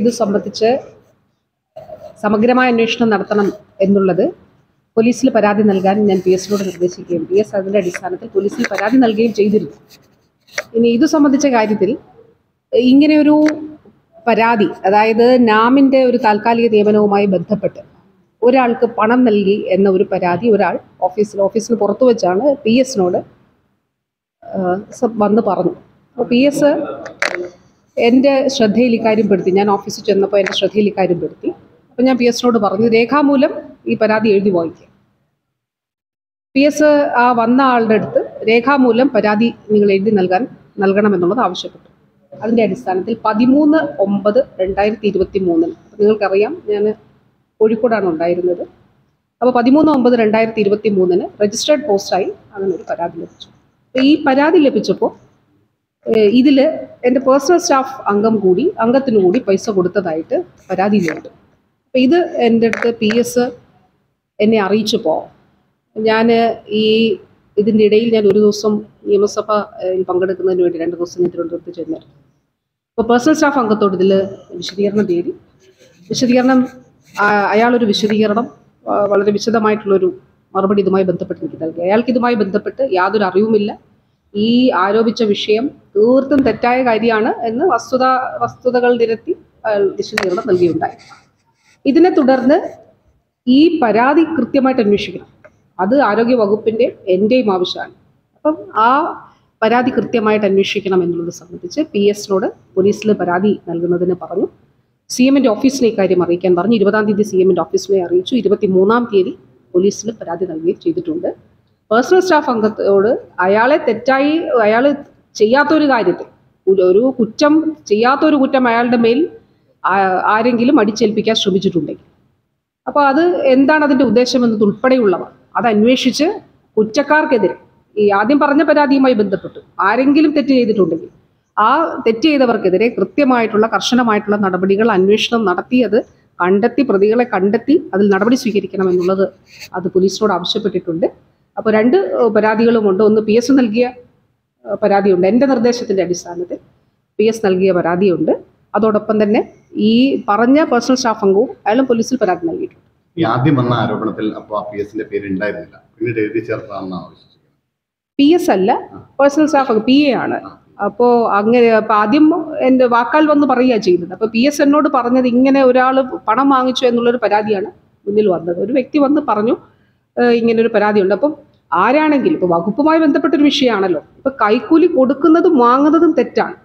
ഇത് സംബന്ധിച്ച് സമഗ്രമായ അന്വേഷണം നടത്തണം എന്നുള്ളത് പോലീസിൽ പരാതി നൽകാൻ ഞാൻ പി എസിനോട് നിർദ്ദേശിക്കുകയും പി എസ് അതിൻ്റെ അടിസ്ഥാനത്തിൽ പോലീസിൽ പരാതി നൽകുകയും ചെയ്തിരുന്നു ഇനി ഇത് സംബന്ധിച്ച കാര്യത്തിൽ ഇങ്ങനെയൊരു പരാതി അതായത് നാമിൻ്റെ ഒരു താൽക്കാലിക നിയമനവുമായി ബന്ധപ്പെട്ട് ഒരാൾക്ക് പണം നൽകി എന്ന ഒരു പരാതി ഒരാൾ ഓഫീസിൽ ഓഫീസിന് പുറത്തു വെച്ചാണ് പി എസിനോട് വന്ന് പറഞ്ഞു അപ്പോൾ പി എസ് എൻ്റെ ശ്രദ്ധയിൽ ഇക്കാര്യം പെടുത്തി ഞാൻ ഓഫീസിൽ ചെന്നപ്പോൾ എൻ്റെ ശ്രദ്ധയിൽ ഇക്കാര്യം പെടുത്തി അപ്പോൾ ഞാൻ പി എസിനോട് പറഞ്ഞു രേഖാമൂലം ഈ പരാതി എഴുതി വായിക്കുക പി എസ് ആ വന്ന ആളുടെ അടുത്ത് രേഖാമൂലം പരാതി നിങ്ങൾ എഴുതി നൽകാൻ നൽകണമെന്നുള്ളത് ആവശ്യപ്പെട്ടു അതിൻ്റെ അടിസ്ഥാനത്തിൽ പതിമൂന്ന് ഒമ്പത് രണ്ടായിരത്തി ഇരുപത്തി മൂന്നിന് നിങ്ങൾക്കറിയാം ഞാൻ കോഴിക്കോടാണ് ഉണ്ടായിരുന്നത് അപ്പോൾ പതിമൂന്ന് ഒമ്പത് രണ്ടായിരത്തി ഇരുപത്തി മൂന്നിന് രജിസ്റ്റേർഡ് പോസ്റ്റായി അങ്ങനെ ഒരു പരാതി ലഭിച്ചു അപ്പോൾ ഈ പരാതി ലഭിച്ചപ്പോൾ ഇതിൽ എൻ്റെ പേഴ്സണൽ സ്റ്റാഫ് അംഗം കൂടി അംഗത്തിനു കൂടി പൈസ കൊടുത്തതായിട്ട് പരാതിയിലുണ്ട് അപ്പോൾ ഇത് എൻ്റെ അടുത്ത് പി എസ് എന്നെ അറിയിച്ചപ്പോൾ ഞാൻ ഈ ഇതിൻ്റെ ഇടയിൽ ഞാൻ ഒരു ദിവസം നിയമസഭയിൽ പങ്കെടുക്കുന്നതിന് വേണ്ടി രണ്ട് ദിവസം ഞാൻ തിരുവനന്തപുരത്ത് ചെന്നായിരുന്നു അപ്പോൾ പേഴ്സണൽ സ്റ്റാഫ് അംഗത്തോട് ഇതിൽ വിശദീകരണം തേടി വിശദീകരണം ആ- അയാളൊരു വിശദീകരണം ആ, വളരെ വിശദമായിട്ടുള്ളൊരു മറുപടി ഇതുമായി ബന്ധപ്പെട്ട് എനിക്ക് നൽകി അയാൾക്ക് ഇതുമായി ബന്ധപ്പെട്ട് യാതൊരു അറിവുമില്ല ഈ ആരോപിച്ച വിഷയം തീർത്തും തെറ്റായ കാര്യമാണ് എന്ന് വസ്തുത വസ്തുതകൾ നിരത്തി അയാൾ വിശദീകരണം നൽകിയുണ്ടായി ഇതിനെ തുടർന്ന് ഈ പരാതി കൃത്യമായിട്ട് അന്വേഷിക്കണം അത് ആരോഗ്യ വകുപ്പിൻ്റെ എൻ്റെയും ആവശ്യമാണ് അപ്പം ആ പരാതി കൃത്യമായിട്ട് അന്വേഷിക്കണം എന്നുള്ളത് സംബന്ധിച്ച് പി എസിനോട് പോലീസിൽ പരാതി നൽകുന്നതിന് പറഞ്ഞു സി എമ്മിൻ്റെ ഓഫീസിനെ ഇക്കാര്യം അറിയിക്കാൻ പറഞ്ഞു ഇരുപതാം തീയതി സി എമ്മിൻ്റെ ഓഫീസിനെ അറിയിച്ചു ഇരുപത്തി മൂന്നാം തീയതി പോലീസിൽ പരാതി നൽകുകയും ചെയ്തിട്ടുണ്ട് പേഴ്സണൽ സ്റ്റാഫ് അംഗത്തോട് അയാളെ തെറ്റായി അയാൾ ചെയ്യാത്തൊരു കാര്യത്തിൽ ഒരു- ഒരു കുറ്റം ചെയ്യാത്തൊരു കുറ്റം അയാളുടെ മേൽ ആ- ആരെങ്കിലും അടിച്ചേൽപ്പിക്കാൻ ശ്രമിച്ചിട്ടുണ്ടെങ്കിൽ അപ്പോൾ അത് എന്താണ് അതിൻ്റെ ഉദ്ദേശം എന്നത് ഉൾപ്പെടെയുള്ളവ അത് അന്വേഷിച്ച് കുറ്റക്കാർക്കെതിരെ ഈ ആദ്യം പറഞ്ഞ പരാതിയുമായി ബന്ധപ്പെട്ടു ആരെങ്കിലും തെറ്റ് ചെയ്തിട്ടുണ്ടെങ്കിൽ ആ തെറ്റ് ചെയ്തവർക്കെതിരെ കൃത്യമായിട്ടുള്ള കർശനമായിട്ടുള്ള നടപടികൾ അന്വേഷണം നടത്തി അത് കണ്ടെത്തി പ്രതികളെ കണ്ടെത്തി അതിൽ നടപടി സ്വീകരിക്കണം എന്നുള്ളത് അത് പോലീസിനോട് ആവശ്യപ്പെട്ടിട്ടുണ്ട് അപ്പോൾ രണ്ട് ഏഹ്, പരാതികളുമുണ്ട് ഒന്ന് പി എസ് നൽകിയ ഏഹ്, പരാതിയുണ്ട് എൻ്റെ നിർദ്ദേശത്തിൻ്റെ അടിസ്ഥാനത്തിൽ പി എസ് നൽകിയ പരാതിയുണ്ട് അതോടൊപ്പം തന്നെ ഈ പറഞ്ഞ പേഴ്സണൽ സ്റ്റാഫ് അംഗവും അയാളും പോലീസിൽ പരാതി നൽകിയിട്ടുണ്ട് ഈ ആദ്യം വന്ന ആരോപണത്തിൽ അപ്പോൾ ആ പി എസിന്റെ പേര് ഉണ്ടായിരുന്നില്ല പിന്നീട് എഴുതി ചേർത്താണെന്നാണ് വിശ്വസിക്കുന്നത് പി എസ് അല്ല പേഴ്സണൽ സ്റ്റാഫ് പി എ ആണ് ആ. അപ്പോൾ അങ്ങനെ അപ്പോൾ ആദ്യം എൻ്റെ വാക്കാൽ വന്ന് പറയുക ചെയ്യുന്നത് അപ്പോൾ പി എസ് എന്നോട് പറഞ്ഞത് ഇങ്ങനെ ഒരാൾ പണം വാങ്ങിച്ചു എന്നുള്ളൊരു പരാതിയാണ് മുന്നിൽ വന്നത് ഒരു വ്യക്തി വന്ന് പറഞ്ഞു "ഏഹ് ഇങ്ങനെ ഒരു പരാതിയുണ്ട് അപ്പം ആരാണെങ്കിലും ഇപ്പോൾ വകുപ്പുമായി ബന്ധപ്പെട്ടൊരു വിഷയമാണല്ലോ ഇപ്പോൾ കൈക്കൂലി കൊടുക്കുന്നതും വാങ്ങുന്നതും തെറ്റാണ്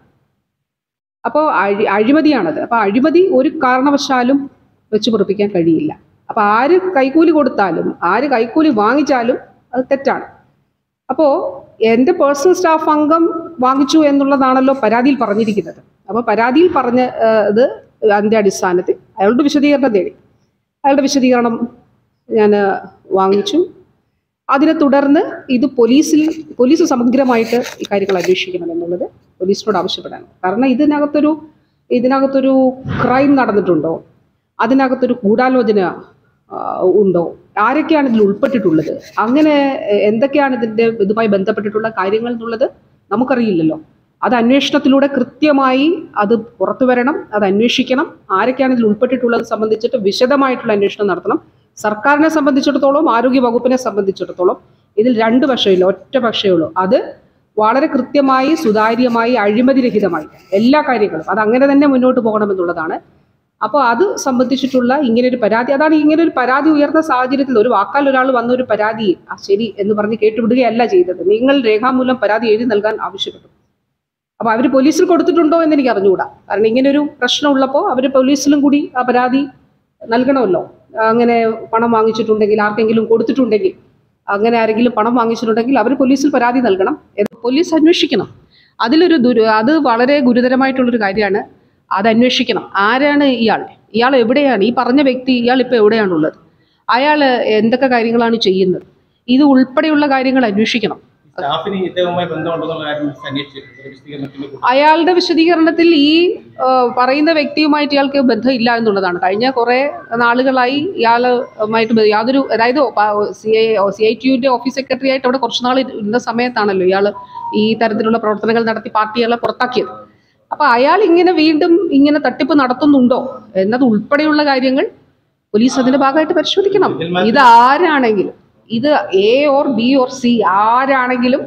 അപ്പോൾ അഴി അഴിമതിയാണത് അപ്പോൾ അഴിമതി ഒരു കാരണവശാലും വെച്ച് പൊറപ്പിക്കാൻ കഴിയില്ല അപ്പോൾ ആര് കൈക്കൂലി കൊടുത്താലും ആര് കൈക്കൂലി വാങ്ങിച്ചാലും അത് തെറ്റാണ് അപ്പോൾ എൻ്റെ പേഴ്സണൽ സ്റ്റാഫ് അംഗം വാങ്ങിച്ചു എന്നുള്ളതാണല്ലോ പരാതിയിൽ പറഞ്ഞിരിക്കുന്നത് അപ്പോൾ പരാതിയിൽ പറഞ്ഞ ഏഹ്, ഇത് അതിൻ്റെ അടിസ്ഥാനത്തിൽ അയാളുടെ വിശദീകരണം തേടി അയാളുടെ വിശദീകരണം ഞാൻ വാങ്ങിച്ചു അതിനെ തുടർന്ന് ഇത് പോലീസിൽ പോലീസ് സമഗ്രമായിട്ട് ഈ കാര്യങ്ങൾ അന്വേഷിക്കണം എന്നുള്ളത് പോലീസിനോട് ആവശ്യപ്പെടാണ് കാരണം ഇതിനകത്തൊരു ഇതിനകത്തൊരു ക്രൈം നടന്നിട്ടുണ്ടോ അതിനകത്തൊരു ഗൂഢാലോചന ആ, ഉണ്ടോ ആരൊക്കെയാണ് ഇതിൽ ഉൾപ്പെട്ടിട്ടുള്ളത് അങ്ങനെ എ- എന്തൊക്കെയാണ് ഇതിൻ്റെ ഇതുമായി ബന്ധപ്പെട്ടിട്ടുള്ള കാര്യങ്ങൾ എന്നുള്ളത് നമുക്കറിയില്ലല്ലോ അത് അന്വേഷണത്തിലൂടെ കൃത്യമായി അത് പുറത്തു വരണം അത് അന്വേഷിക്കണം ആരൊക്കെയാണ് ഇതിൽ ഉൾപ്പെട്ടിട്ടുള്ളത് സംബന്ധിച്ചിട്ട് വിശദമായിട്ടുള്ള അന്വേഷണം നടത്തണം സർക്കാരിനെ സംബന്ധിച്ചിടത്തോളം ആരോഗ്യ വകുപ്പിനെ സംബന്ധിച്ചിടത്തോളം ഇതിൽ രണ്ട് പക്ഷേയില്ല ഒറ്റ പക്ഷേ ഉള്ളൂ അത് വളരെ കൃത്യമായി സുതാര്യമായി അഴിമതിരഹിതമായി എല്ലാ കാര്യങ്ങളും അത് അങ്ങനെ തന്നെ മുന്നോട്ട് പോകണമെന്നുള്ളതാണ് അപ്പോൾ അത് സംബന്ധിച്ചിട്ടുള്ള ഇങ്ങനെ ഒരു പരാതി അതാണ് ഇങ്ങനെ ഒരു പരാതി ഉയർന്ന സാഹചര്യത്തിൽ ഒരു വാക്കാൽ ഒരാൾ വന്ന ഒരു പരാതി ആ ശരി എന്ന് പറഞ്ഞ് കേട്ടുവിടുകയല്ല ചെയ്തത് നിങ്ങൾ രേഖാമൂലം പരാതി എഴുതി നൽകാൻ ആവശ്യപ്പെട്ടു അപ്പോൾ അവർ പോലീസിൽ കൊടുത്തിട്ടുണ്ടോ എന്ന് എനിക്ക് അറിഞ്ഞുകൂടാ കാരണം ഇങ്ങനെ ഒരു പ്രശ്നം ഉള്ളപ്പോൾ അവർ പോലീസിലും കൂടി ആ പരാതി നൽകണമല്ലോ അങ്ങനെ പണം വാങ്ങിച്ചിട്ടുണ്ടെങ്കിൽ ആർക്കെങ്കിലും കൊടുത്തിട്ടുണ്ടെങ്കിൽ അങ്ങനെ ആരെങ്കിലും പണം വാങ്ങിച്ചിട്ടുണ്ടെങ്കിൽ അവർ പോലീസിൽ പരാതി നൽകണം എന്ന് പോലീസ് അന്വേഷിക്കണം അതിലൊരു ദുരു അത് വളരെ ഗുരുതരമായിട്ടുള്ളൊരു കാര്യമാണ് അത് അന്വേഷിക്കണം ആരാണ് ഇയാൾ ഇയാൾ എവിടെയാണ് ഈ പറഞ്ഞ വ്യക്തി ഇയാൾ ഇപ്പോൾ എവിടെയാണുള്ളത് അയാൾ എന്തൊക്കെ കാര്യങ്ങളാണ് ചെയ്യുന്നത് ഇത് ഉൾപ്പെടെയുള്ള കാര്യങ്ങൾ അന്വേഷിക്കണം സ്റ്റാഫിന് ഇദ്ദേഹവുമായി ബന്ധമുണ്ടെന്നുള്ള കാര്യം അന്വേഷിച്ചിട്ടുണ്ട് വിശദീകരണത്തിന് കൂടി. അയാളുടെ വിശദീകരണത്തിൽ ഈ ആ, പറയുന്ന വ്യക്തിയുമായിട്ട് ഇയാൾക്ക് ബന്ധമില്ല എന്നുള്ളതാണ് കഴിഞ്ഞ കുറേ നാളുകളായി ഇയാളുമായിട്ട് ബ- യാതൊരു അതായത് C I C I T യുവിൻ്റെ ഓഫീസ് സെക്രട്ടറി ആയിട്ട് അവിടെ കുറച്ച് നാൾ ഇരുന്ന സമയത്താണല്ലോ ഇയാൾ ഈ തരത്തിലുള്ള പ്രവർത്തനങ്ങൾ നടത്തി പാർട്ടികളെ പുറത്താക്കിയത് അപ്പൊ അയാൾ ഇങ്ങനെ വീണ്ടും ഇങ്ങനെ തട്ടിപ്പ് നടത്തുന്നുണ്ടോ എന്നത് ഉൾപ്പെടെയുള്ള കാര്യങ്ങൾ പോലീസ് അതിന്റെ ഭാഗമായിട്ട് പരിശോധിക്കണം ഇത് ആരാണെങ്കിലും ഇത് A or B or C ആരാണെങ്കിലും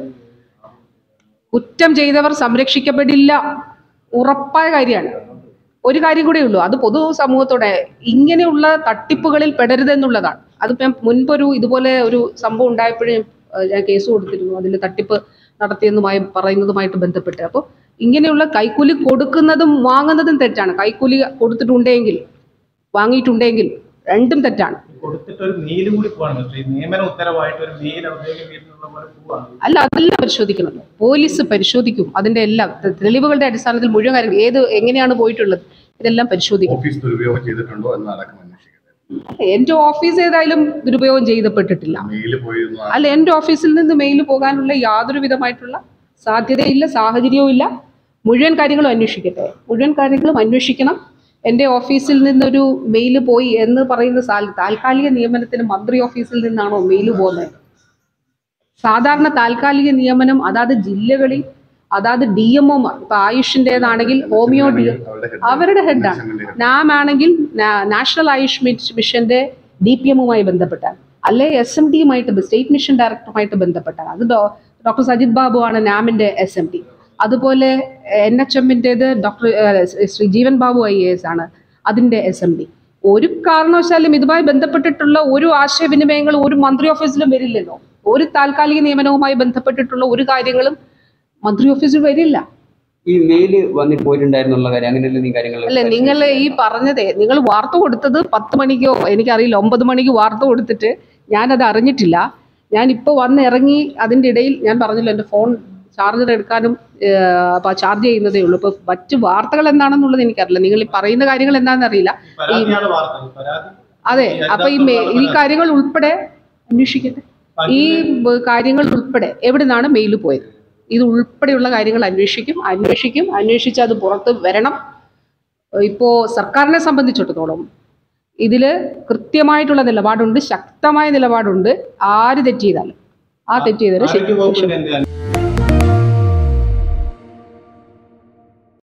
കുറ്റം ചെയ്തവർ സംരക്ഷിക്കപ്പെടില്ല ഉറപ്പായ കാര്യമാണ് ഒരു കാര്യം കൂടെ ഉള്ളൂ അത് പൊതു സമൂഹത്തോടെ ഇങ്ങനെയുള്ള തട്ടിപ്പുകളിൽ പെടരുതെന്നുള്ളതാണ് അതിപ്പം ഞാൻ മുൻപൊരു ഇതുപോലെ ഒരു സംഭവം ഉണ്ടായപ്പോഴും ഏഹ്, ഞാൻ കേസ് കൊടുത്തിരുന്നു അതിൽ തട്ടിപ്പ് നടത്തിയെന്നുമായി പറയുന്നതുമായിട്ട് ബന്ധപ്പെട്ട് അപ്പോൾ ഇങ്ങനെയുള്ള കൈക്കൂലി കൊടുക്കുന്നതും വാങ്ങുന്നതും തെറ്റാണ് കൈക്കൂലി കൊടുത്തിട്ടുണ്ടെങ്കിൽ വാങ്ങിയിട്ടുണ്ടെങ്കിൽ രണ്ടും തെറ്റാണ് കൊടുത്തിട്ട് ഒരു മെയിൽ കൂടി പോവാണ് പക്ഷേ ഈ നിയമന ഉത്തരവായിട്ട് ഒരു മെയിൽ ഔദ്യോഗിക മെയിലുള്ള പോലെ പോവാണ് അല്ല അതെല്ലാം പരിശോധിക്കണമല്ലോ പോലീസ് പരിശോധിക്കും അതിന്റെ എല്ലാം തെ- തെളിവുകളുടെ അടിസ്ഥാനത്തിൽ മുഴുവൻ കാര്യം ഏത് എങ്ങനെയാണ് പോയിട്ടുള്ളത് ഇതെല്ലാം പരിശോധിക്കും ഓഫീസ് ദുരുപയോഗം ചെയ്തിട്ടുണ്ടോ എന്നടക്കം അന്വേഷിക്കട്ടെ എന്റെ ഓഫീസ് ഏതായാലും ദുരുപയോഗം ചെയ്തപ്പെട്ടിട്ടില്ല മെയിൽ പോയിരുന്നു അല്ല എന്റെ ഓഫീസിൽ നിന്ന് മെയിൽ പോകാനുള്ള യാതൊരു വിധമായിട്ടുള്ള സാധ്യതയില്ല സാഹചര്യവും ഇല്ല മുഴുവൻ കാര്യങ്ങളും അന്വേഷിക്കട്ടെ മുഴുവൻ കാര്യങ്ങളും അന്വേഷിക്കണം എൻ്റെ ഓഫീസിൽ നിന്നൊരു മെയിൽ പോയി എന്ന് പറയുന്ന സാൽ- താൽക്കാലിക നിയമനത്തിന് മന്ത്രി ഓഫീസിൽ നിന്നാണോ മെയിൽ പോകുന്നത് സാധാരണ താൽക്കാലിക നിയമനം അതാത് ജില്ലകളിൽ അതാത് ഡി എം ഒമാർ ഇപ്പൊ ആയുഷിൻ്റെതാണെങ്കിൽ ഹോമിയോ ഡി അവരുടെ ഹെഡാണ് നാം ആണെങ്കിൽ നാ- നാഷണൽ ആയുഷ് മിഷ് മിഷന്റെ ഡി പി എമ്മുമായി ബന്ധപ്പെട്ടാണ് അല്ലെ എസ് എം ഡിയുമായിട്ട് സ്റ്റേറ്റ് മിഷൻ ഡയറക്ടറുമായിട്ട് ബന്ധപ്പെട്ടാണ് അത് ഡോ- ഡോക്ടർ സജിത് ബാബു ആണ് നാമിന്റെ എസ് എം ഡി അതുപോലെ എൻ എച്ച് എമ്മിൻ്റെത് ഡോക്ടർ ഏഹ്, Shri Jeevan Babu I A S ആണ് അതിന്റെ എസ് എം ഡി ഒരു കാരണവശാലും ഇതുമായി ബന്ധപ്പെട്ടിട്ടുള്ള ഒരു ആശയവിനിമയങ്ങളും ഒരു മന്ത്രി ഓഫീസിലും വരില്ലല്ലോ ഒരു താൽക്കാലിക നിയമനവുമായി ബന്ധപ്പെട്ടിട്ടുള്ള ഒരു കാര്യങ്ങളും മന്ത്രി ഓഫീസിൽ വരില്ല ഈ മെയില് വന്നിട്ട് പോയിട്ടുണ്ടായിരുന്നുള്ള കാര്യം അങ്ങനെയല്ലേ നീ കാര്യങ്ങൾ അല്ല നിങ്ങൾ ഈ പറഞ്ഞതേ നിങ്ങൾ വാർത്ത കൊടുത്തത് പത്ത് മണിക്കോ എനിക്കറിയില്ല ഒമ്പത് മണിക്ക് വാർത്ത കൊടുത്തിട്ട് ഞാനത് അറിഞ്ഞിട്ടില്ല ഞാൻ ഇപ്പോൾ വന്ന് ഇറങ്ങി അതിൻ്റെ ഇടയിൽ ഞാൻ പറഞ്ഞല്ലോ എൻ്റെ ഫോൺ ചാർജർ എടുക്കാനും അപ്പോൾ ചാർജ് ചെയ്യുന്നതേ ഉള്ളൂ ഇപ്പോൾ മറ്റ് വാർത്തകൾ എന്താണെന്നുള്ളത് എനിക്കറിയില്ല നിങ്ങൾ ഈ പറയുന്ന കാര്യങ്ങൾ എന്താണെന്ന് അറിയില്ല ഈ പരാതിയാണ് വാർത്ത ഈ പരാതി അതെ അപ്പോൾ ഈ മെ- ഈ കാര്യങ്ങൾ ഉൾപ്പെടെ അന്വേഷിക്കട്ടെ ഈ ബ- കാര്യങ്ങൾ ഉൾപ്പെടെ എവിടെ നിന്നാണ് മെയിൽ പോയത് ഇത് ഉൾപ്പെടെയുള്ള കാര്യങ്ങൾ അന്വേഷിക്കും അന്വേഷിക്കും അന്വേഷിച്ച് അത് പുറത്ത് വരണം ഇപ്പോൾ സർക്കാരിനെ സംബന്ധിച്ചിടത്തോളം ഇതിൽ കൃത്യമായിട്ടുള്ള നിലപാടുണ്ട് ശക്തമായ നിലപാടുണ്ട് ആര് തെറ്റ് ചെയ്താലും ആ തെറ്റ് ചെയ്തവരെ ആരോഗ്യ ശരി വകുപ്പിന്റെ എന്ത്